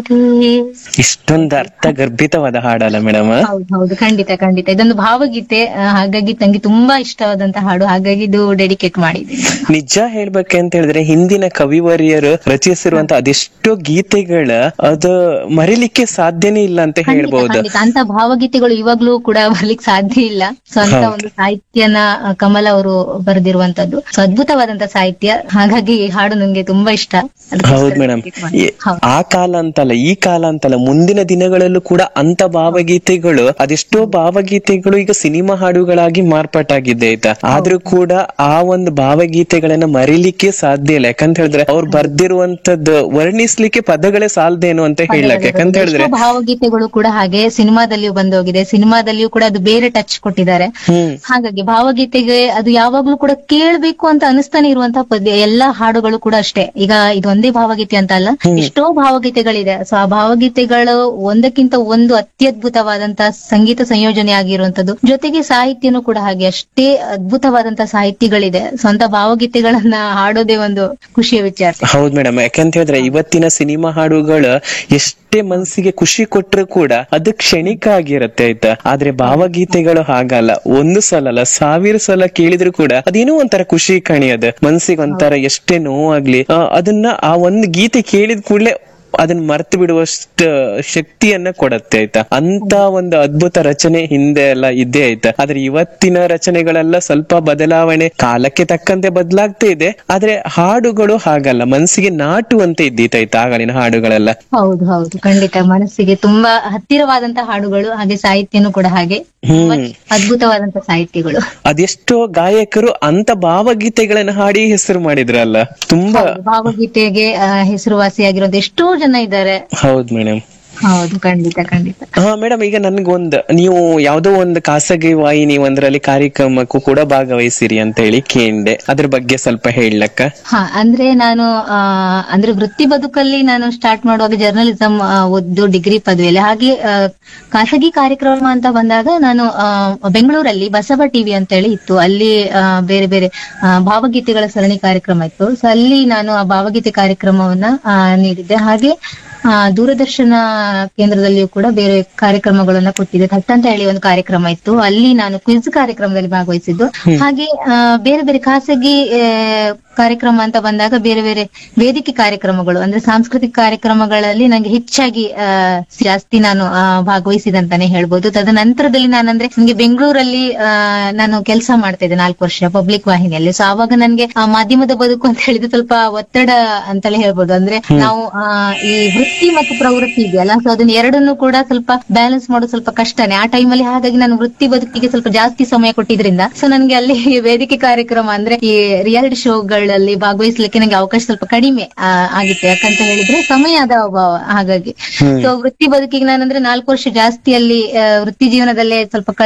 ಇಷ್ಟೊಂದು ಅರ್ಥ ಗರ್ಭಿತವಾದ ಹಾಡಲ್ಲ ಮೇಡಮ್ ಹೌದು ಹೌದು ಖಂಡಿತ ಖಂಡಿತ ಇದೊಂದು ಭಾವಗೀತೆ ಆ, ಹಾಗಾಗಿ ತಂಗೆ ತುಂಬಾ ಇಷ್ಟವಾದಂತ ಹಾಡು ಹಾಗಾಗಿ ಇದು ಡೆಡಿಕೇಟ್ ಮಾಡಿದ್ದೀನಿ ನಿಜ ಹೇಳ್ಬೇಕಂತ ಹೇಳಿದ್ರೆ ಹಿಂದಿನ ಕವಿವರಿಯರು ರಚಿಸಿರುವಂತ ಅದೆಷ್ಟೋ ಗೀತೆಗಳ ಅದು ಮರಿಲಿಕ್ಕೆ ಸಾಧ್ಯನೇ ಇಲ್ಲ ಅಂತ ಖಂಡಿತ ಹೇಳ್ಬಹುದು ಖಂಡಿತ ಅಂತ ಭಾವಗೀತೆಗಳು ಇವಾಗ್ಲೂ ಕೂಡ ಬರ್ಲಿಕ್ಕೆ ಸಾಧ್ಯ ಇಲ್ಲ ಸೊ ಅಂತ ಹೌದು. ಒಂದು ಸಾಹಿತ್ಯನ ಆ, ಕಮಲ ಅವರು ಬರೆದಿರುವಂತದ್ದು ಸೊ ಅದ್ಭುತವಾದಂತ ಸಾಹಿತ್ಯ ಹಾಗಾಗಿ ಈ ಹಾಡು ನಂಗೆ ತುಂಬಾ ಇಷ್ಟ ಅದಕ್ಕೋಸ್ಕರ ಹೌದು ಮೇಡಮ್ dedicate ಮಾಡಿದ್ದೀನಿ. ಹೌದು. ಆ ಕಾಲ ಅಂತಲ್ಲ ಈ ಕಾಲ ಅಂತಲ್ಲ ಮುಂದಿನ ದಿನಗಳಲ್ಲೂ ಕೂಡ ಅಂತ ಭಾವಗೀತೆಗಳು ಅದೆಷ್ಟೋ ಭಾವಗೀತೆಗಳು ಈಗ ಸಿನಿಮಾ ಹಾಡುಗಳಾಗಿ ಮಾರ್ಪಾಟಾಗಿದೆ ಆಯ್ತಾ ಆದ್ರೂ ಕೂಡ ಆ ಒಂದು ಭಾವಗೀತೆಗಳನ್ನ ಮರಿಲಿಕ್ಕೆ ಸಾಧ್ಯ ಇಲ್ಲ ಯಾಕಂತ ಹೇಳಿದ್ರೆ ಅವ್ರು ಬರ್ದಿರುವಂತದ್ದು ವರ್ಣಿಸ್ಲಿಕ್ಕೆ ಪದಗಳೇ ಸಾಲದೇನು ಅಂತ ಹೇಳಕ್ ಯಾಕಂತ ಹೇಳಿದ್ರೆ ಎಷ್ಟೋ ಭಾವಗೀತೆಗಳು ಕೂಡ ಹಾಗೆ ಸಿನಿಮಾದಲ್ಲಿಯೂ ಬಂದೋಗಿದೆ ಸಿನಿಮಾದಲ್ಲಿಯೂ ಕೂಡ ಅದು ಬೇರೆ ಟಚ್ ಕೊಟ್ಟಿದ್ದಾರೆ ಹ್ಮ್ ಹಾಗಾಗಿ ಭಾವಗೀತೆಗೆ ಅದು ಯಾವಾಗ್ಲೂ ಕೂಡ ಕೇಳ್ಬೇಕು ಅಂತ ಅನಿಸ್ತಾನೆ ಇರುವಂತಹ ಪದ್ಯ ಎಲ್ಲಾ ಹಾಡುಗಳು ಕೂಡ ಅಷ್ಟೇ ಈಗ ಇದು ಒಂದೇ ಭಾವಗೀತೆ ಅಂತ ಅಲ್ಲ ಎಷ್ಟೋ ಭಾವಗೀತೆಗಳಿದೆ ಸೊ ಆ ಭಾವಗೀತೆಗಳು ಒಂದಕ್ಕಿಂತ ಒಂದು ಅತ್ಯದ್ಭುತವಾದಂತಹ ಸಂಗೀತ ಸಂಯೋಜನೆ ಆಗಿರುವಂತದ್ದು ಜೊತೆಗೆ ಸಾಹಿತ್ಯನೂ ಕೂಡ ಹಾಗೆ ಅಷ್ಟೇ ಅದ್ಭುತವಾದಂತಹ ಸಾಹಿತ್ಯಗಳಿದೆ ಸ್ವಂತ ಭಾವಗೀತೆಗಳನ್ನ ಹಾಡೋದೇ ಒಂದು ಖುಷಿಯ ವಿಚಾರ ಹೌದ್ ಮೇಡಮ್ ಯಾಕಂತ ಹೇಳಿದ್ರೆ ಇವತ್ತಿನ ಸಿನಿಮಾ ಹಾಡುಗಳು ಎಷ್ಟೇ ಮನಸ್ಸಿಗೆ ಖುಷಿ ಕೊಟ್ರು ಕೂಡ ಅದು ಕ್ಷಣಿಕ ಆಗಿರತ್ತೆ ಆಯ್ತಾ ಆದ್ರೆ ಭಾವಗೀತೆಗಳು ಹಾಗಲ್ಲ ಒಂದು ಸಲ ಅಲ್ಲ ಸಾವಿರ ಸಲ ಕೇಳಿದ್ರು ಕೂಡ ಅದೇನೋ ಒಂಥರ ಖುಷಿ ಕಣಿಯದು ಮನ್ಸಿಗೆ ಒಂಥರ ಎಷ್ಟೇ ನೋವಾಗ್ಲಿ ಆ, ಅದನ್ನ ಆ ಒಂದು ಗೀತೆ ಕೇಳಿದ ಕೂಡಲೇ ಅದನ್ನ ಮರ್ತು ಬಿಡುವಷ್ಟು ಶಕ್ತಿಯನ್ನ ಕೊಡತ್ತೆ ಆಯ್ತಾ ಅಂತ ಒಂದು ಅದ್ಭುತ ರಚನೆ ಹಿಂದೆ ಎಲ್ಲ ಇದ್ದೇ ಆಯ್ತಾ ಆದ್ರೆ ಇವತ್ತಿನ ರಚನೆಗಳೆಲ್ಲ ಸ್ವಲ್ಪ ಬದಲಾವಣೆ ಕಾಲಕ್ಕೆ ತಕ್ಕಂತೆ ಬದಲಾಗ್ತಾ ಇದೆ ಆದ್ರೆ ಹಾಡುಗಳು ಹಾಗಲ್ಲ ಮನಸ್ಸಿಗೆ ನಾಟುವಂತೆ ಇದ್ದೀತಾಯ್ತಾ ಆಗಳಿನ ಹಾಡುಗಳೆಲ್ಲ ಹೌದು ಹೌದು ಖಂಡಿತ ಮನಸ್ಸಿಗೆ ತುಂಬಾ ಹತ್ತಿರವಾದಂತಹ ಹಾಡುಗಳು ಹಾಗೆ ಸಾಹಿತ್ಯನೂ ಕೂಡ ಹಾಗೆ ತುಂಬಾ ಹ್ಮ್ ಅದ್ಭುತವಾದಂತಹ ಸಾಹಿತ್ಯಗಳು ಅದೆಷ್ಟೋ ಗಾಯಕರು ಅಂತ ಭಾವಗೀತೆಗಳನ್ನ ಹಾಡಿ ಹೆಸರು ಮಾಡಿದ್ರಲ್ಲ ತುಂಬಾ ಹೌದು, ಭಾವಗೀತೆಗೆ ಆ, ಹೆಸರುವಾಸಿಯಾಗಿರುವಂತ ಎಷ್ಟೋ ಜನ ಇದ್ದಾರೆ ಹೌದ್ ಮೇಡಮ್ ಹೌದು ಖಂಡಿತ ಖಂಡಿತ ಹಾ ಮೇಡಮ್ ಈಗ ನನ್ಗೊಂದ್ ನೀವು ಯಾವ್ದೋ ಒಂದು ಖಾಸಗಿ ವಾಹಿನಿ ಒಂದರಲ್ಲಿ ಕಾರ್ಯಕ್ರಮಕ್ಕೂ ಕೂಡ ಭಾಗವಹಿಸಿರಿ ಅಂತ ಹೇಳಿ ಕೇಂಡೆ ಅದ್ರ ಬಗ್ಗೆ ಸ್ವಲ್ಪ ಹೇಳಕ್ಕ ಹಾ ಅಂದ್ರೆ ನಾನು ಆ, ಅಂದ್ರೆ ವೃತ್ತಿ ಬದುಕಲ್ಲಿ ನಾನು ಸ್ಟಾರ್ಟ್ ಮಾಡುವಾಗ ಜರ್ನಲಿಸಂ ಓದ್ದು ಡಿಗ್ರಿ ಪದವಿಯಲ್ಲಿ ಹಾಗೆ ಆ, ಖಾಸಗಿ ಕಾರ್ಯಕ್ರಮ ಅಂತ ಬಂದಾಗ ನಾನು ಆ, ಬೆಂಗಳೂರಲ್ಲಿ ಬಸವ ಟಿವಿ ಅಂತ ಹೇಳಿ ಇತ್ತು ಅಲ್ಲಿ ಆ, ಬೇರೆ ಬೇರೆ ಆ, ಭಾವಗೀತೆಗಳ ಸರಣಿ ಕಾರ್ಯಕ್ರಮ ಇತ್ತು ಸೊ ಅಲ್ಲಿ ನಾನು ಆ ಭಾವಗೀತೆ ಕಾರ್ಯಕ್ರಮವನ್ನ ಆ, ನೀಡಿದ್ದೆ ಹಾಗೆ ಆ, ದೂರದರ್ಶನ ಕೇಂದ್ರದಲ್ಲಿಯೂ ಕೂಡ ಬೇರೆ ಕಾರ್ಯಕ್ರಮಗಳನ್ನ ಕೊಟ್ಟಿದ್ದೆ ಥಟ್ ಅಂತ ಹೇಳಿ ಒಂದು ಕಾರ್ಯಕ್ರಮ ಇತ್ತು ಅಲ್ಲಿ ನಾನು ಕ್ವಿಜ್ ಕಾರ್ಯಕ್ರಮದಲ್ಲಿ ಭಾಗವಹಿಸಿದ್ದು ಹಾಗೆ ಆ, ಬೇರೆ ಬೇರೆ ಖಾಸಗಿ ಆ, ಕಾರ್ಯಕ್ರಮ ಅಂತ ಬಂದಾಗ ಬೇರೆ ಬೇರೆ ವೇದಿಕೆ ಕಾರ್ಯಕ್ರಮಗಳು ಅಂದ್ರೆ ಸಾಂಸ್ಕೃತಿಕ ಕಾರ್ಯಕ್ರಮಗಳಲ್ಲಿ ನಂಗೆ ಹೆಚ್ಚಾಗಿ ಆ, ಜಾಸ್ತಿ ನಾನು ಆ, ಭಾಗವಹಿಸಿದಂತಾನೆ ಹೇಳ್ಬೋದು ತದನಂತರದಲ್ಲಿ ನಾನಂದ್ರೆ ನನಗೆ ಬೆಂಗಳೂರಲ್ಲಿ ಆ, ನಾನು ಕೆಲಸ ಮಾಡ್ತಾ ಇದ್ದೆ ನಾಲ್ಕು ವರ್ಷ ಪಬ್ಲಿಕ್ ವಾಹಿನಿಯಲ್ಲಿ ಸೊ ಆವಾಗ ನನ್ಗೆ ಆ, ಮಾಧ್ಯಮದ ಬದುಕು ಅಂತ ಹೇಳಿದ್ರೆ ಸ್ವಲ್ಪ ಒತ್ತಡ ಅಂತಲೇ ಹೇಳ್ಬೋದು ಅಂದ್ರೆ ನಾವು ಆ, ಈ ವೃತ್ತಿ ಮತ್ತು ಪ್ರವೃತ್ತಿ ಇದೆಯಲ್ಲ ಸೊ ಅದನ್ನ ಎರಡನ್ನೂ ಕೂಡ ಸ್ವಲ್ಪ ಬ್ಯಾಲೆನ್ಸ್ ಮಾಡೋದು ಸ್ವಲ್ಪ ಕಷ್ಟನೇ ಆ ಟೈಮಲ್ಲಿ ಹಾಗಾಗಿ ನಾನು ವೃತ್ತಿ ಬದುಕಿಗೆ ಸ್ವಲ್ಪ ಜಾಸ್ತಿ ಸಮಯ ಕೊಟ್ಟಿದ್ರಿಂದ ಸೊ ನನ್ಗೆ ಅಲ್ಲಿ ವೇದಿಕೆ ಕಾರ್ಯಕ್ರಮ ಅಂದ್ರೆ ಈ ರಿಯಾಲಿಟಿ ಶೋಗಳಲ್ಲಿ ಭಾಗವಹಿಸ್ಲಿಕ್ಕೆ ನಂಗೆ ಅವಕಾಶ ಸ್ವಲ್ಪ ಕಡಿಮೆ ಆ, ಆಗಿತ್ತು ಯಾಕಂತ ಹೇಳಿದ್ರೆ ಸಮಯದ ಅಭಾವ ಹಾಗಾಗಿ ಸೊ ವೃತ್ತಿ ಬದುಕಿಗೆ ನಾನಂದ್ರೆ ನಾಲ್ಕು ವರ್ಷ ಜಾಸ್ತಿ ಅಲ್ಲಿ ಆ, ವೃತ್ತಿ ಜೀವನದಲ್ಲೇ ಸ್ವಲ್ಪ